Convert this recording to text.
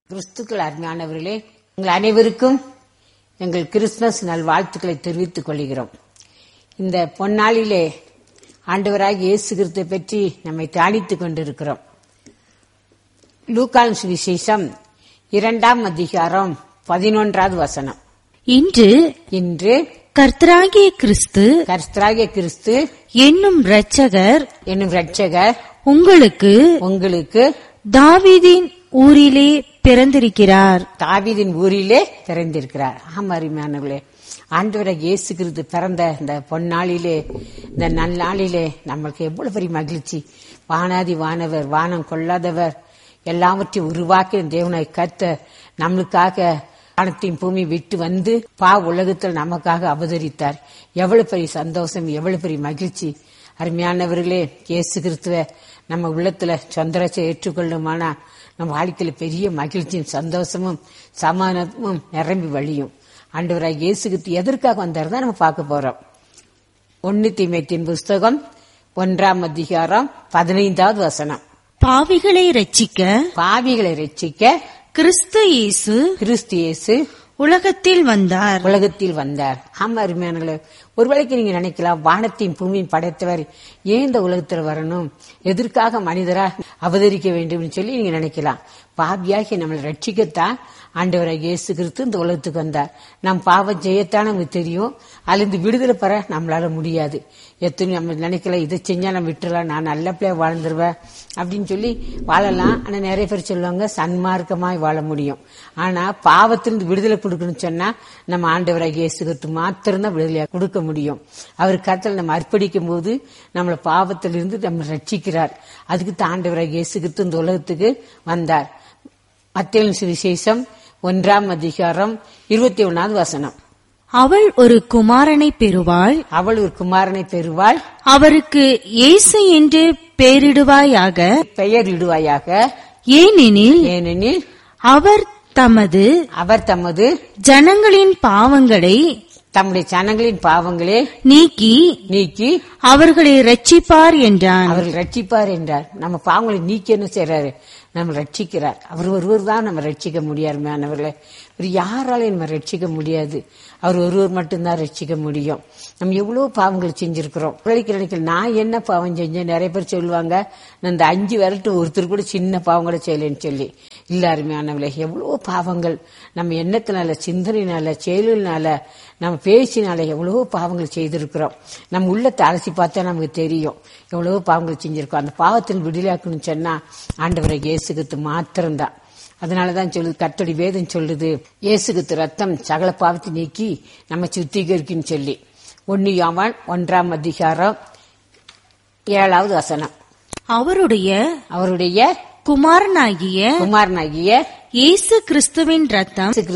கிறிஸ்துக்கள் அருமையானவர்களே உங்கள் அனைவருக்கும் எங்கள் கிறிஸ்துமஸ் நல் வாழ்த்துக்களை தெரிவித்துக் கொள்கிறோம் இந்த பொன்னாளிலே ஆண்டவராக இயேசு கிறிஸ்துவை பற்றி நம்மை தியானித்துக் கொண்டிருக்கிறோம் லூக்கான் சுவிசேஷம் இரண்டாம் அதிகாரம் பதினொன்றாவது வசனம் இன்று இன்று கர்த்தராகிய கிறிஸ்து கர்த்தராகிய கிறிஸ்து என்னும் இரட்சகர் என்னும் இரட்சகர் உங்களுக்கு உங்களுக்கு தாவீதின் ஊரிலே பிறந்திருக்கிறார் தாவீதின் ஊரிலே பிறந்திருக்கிறார் ஆமா அருமையானவர்களே ஆண்டவராக இயேசு கிறிஸ்து பிறந்த இந்த பொன்னாளிலே இந்த நன்னாளிலே நம்மளுக்கு எவ்வளவு பெரிய மகிழ்ச்சி வானாதி வானவர் வானம் கொள்ளாதவர் எல்லாவற்றையும் உருவாக்கி தேவனாய் கத்த நம்மளுக்காக வானத்தையும் பூமி விட்டு வந்து பா உலகத்தில் நமக்காக அவதரித்தார் எவ்வளவு பெரிய சந்தோஷம் எவ்வளவு பெரிய மகிழ்ச்சி அருமையானவர்களே இயேசு கிறிஸ்துவ நம்ம உள்ளத்துல சொந்தரசை ஏற்றுக்கொள்ளுமானா நம்ம வாழ்க்கையில பெரிய மகிழ்ச்சியும் சந்தோஷமும் சமாதானமும் நிரம்பி வழியும் ஆண்டவராக இயேசு கிறிஸ்து எதற்காக வந்தார் தான் நம்ம பார்க்க போறோம் ஒன்னு தீமைத்தின் புஸ்தகம் ஒன்றாம் அதிகாரம் பதினைந்தாவது வசனம் பாவிகளை ரட்சிக்க பாவிகளை ரட்சிக்க கிறிஸ்து இயேசு கிறிஸ்து இயேசு உலகத்தில் வந்தார் உலகத்தில் வந்தார் ஆமா அருமையானங்களே ஒருவேளைக்கு நீங்க நினைக்கலாம் வானத்தையும் பூமியும் படைத்தவர் ஏன் இந்த உலகத்தில் வரணும் எதற்காக மனிதரா அவதரிக்க வேண்டும் சொல்லி நீங்க நினைக்கலாம் பாவியாகி நம்மளை ரட்சிக்கத்தான் ஆண்டவராக இயேசு கிறிஸ்து இந்த உலகத்துக்கு வந்தார் நம் பாவம் செய்யத்தான் நமக்கு தெரியும் அதுலேருந்து விடுதலை பெற நம்மளால முடியாது எத்தனை நம்ம நினைக்கல இதை செஞ்சா நம்ம விட்டுறலாம் நான் நல்ல பிள்ளைய வாழ்ந்துருவேன் அப்படின்னு சொல்லி வாழலாம் ஆனா நிறைய பேர் சொல்லுவாங்க சன்மார்க்கமாய் வாழ முடியும் ஆனா பாவத்திலிருந்து விடுதலை கொடுக்கணும்னு சொன்னா நம்ம ஆண்டவராக இயேசு கிறிஸ்து மாத்திரம்தான் விடுதலையா கொடுக்க முடியும் அவர் கருத்தில் நம்ம அர்ப்பணிக்கும் போது நம்மளை பாவத்திலிருந்து நம்ம ரட்சிக்கிறார் அதுக்கு தான் ஆண்டவராக இயேசு கிறிஸ்து இந்த உலகத்துக்கு வந்தார் மத்திய சுவிசேஷம் ஒன்றாம் அதிகாரம் இருபத்தி ஒன்னாவது வசனம் அவள் ஒரு குமாரனை பெறுவாள் அவள் ஒரு குமாரனை பெறுவாள் அவருக்கு இயேசு என்று பெயரிடுவாயாக பெயர் இடுவாயாக ஏனெனில் ஏனெனில் அவர் தமது அவர் தமது ஜனங்களின் பாவங்களை தம்முடைய ஜனங்களின் பாவங்களே நீக்கி நீக்கி அவர்களை ரட்சிப்பார் என்றான் அவர்கள் ரட்சிப்பார் என்றார் நம்ம பாவங்களை நீக்கி என்ன செய்யறாரு நம்ம ரட்சிக்கிறார் அவர் ஒருவர் தான் நம்ம ரட்சிக்க முடியாது மாணவர்களே வேறு யாராலையும் நம்ம ரட்சிக்க முடியாது அவர் ஒருவர் மட்டும்தான் ரட்சிக்க முடியும் நம்ம எவ்வளவு பாவங்கள் செஞ்சிருக்கிறோம் பிள்ளைக்கு நினைக்கல நான் என்ன பாவம் செஞ்சேன் நிறைய பேர் சொல்லுவாங்க நான் இந்த அஞ்சு விரட்டு ஒருத்தர் கூட சின்ன பாவம் கூட செய்யலைன்னு சொல்லி இல்ல அருமையானவர்களே எவ்வளவு பாவங்கள் நம்ம எண்ணத்தினால சிந்தனையினால செயலினால நம்ம பேசினால எவ்வளவோ பாவங்கள் செய்திருக்கிறோம் நம்ம உள்ளத்தை அலசி பார்த்தா நமக்கு தெரியும் எவ்வளவோ பாவங்கள் செஞ்சிருக்கோம் அந்த பாவத்தில் விடுதலையாக்கணும்னு சொன்னா ஆண்டவரை இயேசுகத்து மாத்திரம்தான் அதனாலதான் சொல்லுது கத்தடி வேதம் சொல்லுது இயேசுகத்து ரத்தம் சகல பாவத்தை நீக்கி நம்ம சுத்திகரிக்குன்னு சொல்லி ஒன்னு யாவான் ஒன்றாம் அதிகாரம் ஏழாவது வசனம் அவருடைய அவருடைய குமாரனாகிய குமாரனாகிய இயேசு கிறிஸ்துவின் ரத்தம்